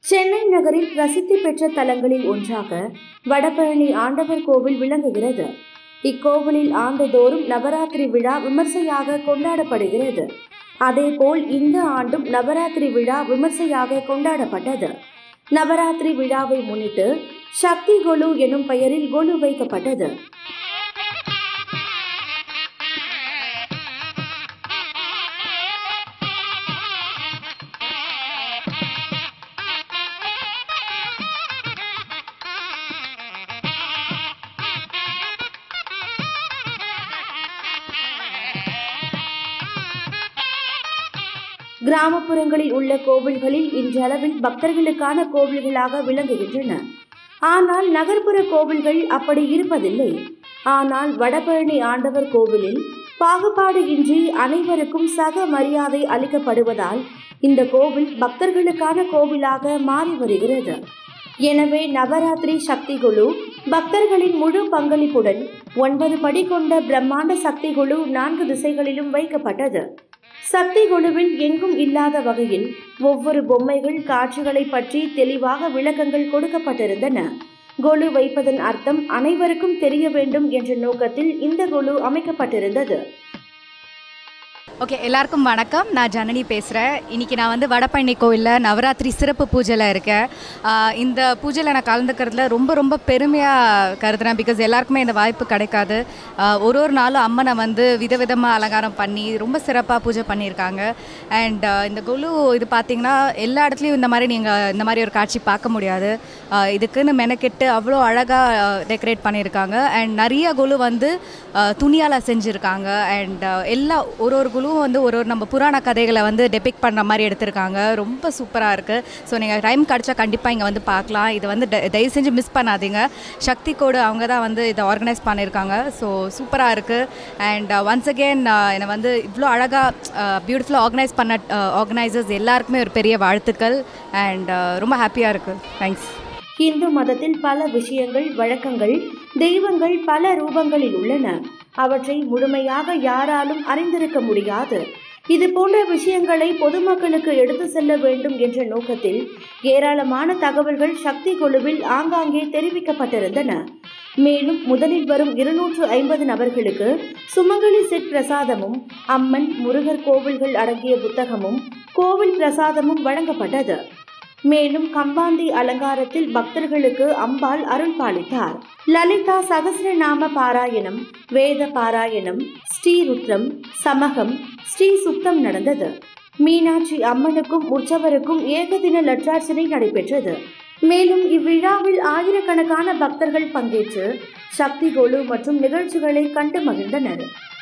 சென்னை நகரில் பிரசித்தி பெற்ற தலங்களில் ஒன்றாக வடபழனி ஆண்டவர் கோவில் விளங்குகிறது இக்கோவிலில் ஆண்டுதோறும் நவராத்திரி விழா விமர்சையாக கொண்டாடப்படுகிறது அதேபோல் இந்த ஆண்டும் நவராத்திரி விழா விமர்சையாக கொண்டாடப்பட்டது நவராத்திரி விழாவை முன்னிட்டு சக்தி கொலு எனும் பெயரில் கொலு வைக்கப்பட்டது கிராமப்புறங்களில் உள்ள கோவில்களில் இன்றளவில் பக்தர்களுக்கான கோவில்களாக விளங்குகின்றன ஆனால் நகர்ப்புற கோவில்கள் அப்படி இருப்பதில்லை ஆனால் வடபழனி ஆண்டவர் கோவிலில் பாகுபாடு இன்றி அனைவருக்கும் சக மரியாதை அளிக்கப்படுவதால் இந்த கோவில் பக்தர்களுக்கான கோவிலாக மாறி வருகிறது எனவே நவராத்திரி சக்தி குழு பக்தர்களின் முழு பங்களிப்புடன் ஒன்பது படி கொண்ட பிரம்மாண்ட சக்தி குழு நான்கு திசைகளிலும் வைக்கப்பட்டது சக்தி குழுவில் எங்கும் இல்லாத வகையில் ஒவ்வொரு பொம்மைகள் காட்சிகளை பற்றி தெளிவாக விளக்கங்கள் கொடுக்கப்பட்டிருந்தன கொலு வைப்பதன் அர்த்தம் அனைவருக்கும் தெரிய வேண்டும் என்ற நோக்கத்தில் இந்த கொலு அமைக்கப்பட்டிருந்தது ஓகே எல்லாருக்கும் வணக்கம் நான் ஜனனி பேசுகிறேன் இன்றைக்கி நான் வந்து வடபழனி கோவிலில் நவராத்திரி சிறப்பு பூஜையில் இருக்கேன் ஆஹ் இந்த பூஜையில் நான் கலந்துக்கிறதுல ரொம்ப ரொம்ப பெருமையாக கருதுறேன் பிகாஸ் எல்லாருக்குமே இந்த வாய்ப்பு கிடைக்காது ஆஹ் ஒரு ஒரு நாளும் அம்மனை வந்து விதவிதமாக அலங்காரம் பண்ணி ரொம்ப சிறப்பாக பூஜை பண்ணியிருக்காங்க அண்ட் இந்த குழு இது பார்த்திங்கன்னா எல்லா இடத்துலையும் இந்த மாதிரி நீங்கள் இந்த மாதிரி ஒரு காட்சி பார்க்க முடியாது ஆஹ் இதுக்குன்னு மெனக்கெட்டு அவ்வளோ அழகாக டெக்கரேட் பண்ணியிருக்காங்க அண்ட் நிறைய குழு வந்து துணியால் செஞ்சுருக்காங்க அண்ட் எல்லா ஒரு ஒரு குழுவும் வந்து ஒரு ஒரு நம்ம புராண கதைகளை வந்து டெபிக் பண்ணுற மாதிரி எடுத்திருக்காங்க ரொம்ப சூப்பராக இருக்குது ஸோ நீங்கள் டைம் கிடச்சா கண்டிப்பாக இங்கே வந்து பார்க்கலாம் இது வந்து த- தயவு செஞ்சு மிஸ் பண்ணாதீங்க சக்தி கோடு அவங்க தான் வந்து இதை ஆர்கனைஸ் பண்ணியிருக்காங்க ஸோ சூப்பராக இருக்குது அண்ட் ஒன்ஸ் அகெயின் என்னை வந்து இவ்வளோ அழகாக பியூட்டிஃபுல்லாக ஆர்கனைஸ் பண்ண ஆர்கனைசர்ஸ் எல்லாருக்குமே ஒரு பெரிய வாழ்த்துக்கள் அண்ட் ரொம்ப ஹாப்பியாக இருக்குது தேங்க்ஸ் இந்து மதத்தில் பல விஷயங்கள் வழக்கங்கள் தெய்வங்கள் பல ரூபங்களில் உள்ளன அவற்றை முழுமையாக யாராலும் அறிந்திருக்க முடியாது இது போன்ற விஷயங்களை பொதுமக்களுக்கு எடுத்து செல்ல வேண்டும் என்ற நோக்கத்தில் ஏராளமான தகவல்கள் சக்தி குழுவில் ஆங்காங்கே தெரிவிக்கப்பட்டிருந்தன மேலும் முதலில் வரும் இருநூற்று ஐம்பது நபர்களுக்கு சுமங்கலி செட் பிரசாதமும் அம்மன் முருகர் கோவில்கள் அடங்கிய புத்தகமும் கோவில் பிரசாதமும் வழங்கப்பட்டது மேலும் கம்பாந்தி அலங்காரத்தில் பக்தர்களுக்கு அம்பாள் அருள் பாலித்தார் லலிதா சகசிரநாம பாராயணம் வேத பாராயணம் ஸ்ரீருத்ரம் சமகம் ஸ்ரீ சுத்தம் நடந்தது மீனாட்சி அம்மனுக்கும் உற்சவருக்கும் ஏகதின லட்சார்ச்சனை நடைபெற்றது மேலும் இவ்விழாவில் ஆயிரக்கணக்கான பக்தர்கள் பங்கேற்று சக்தி கொலு மற்றும் நிகழ்ச்சிகளை கண்டு மகிழ்ந்தனர்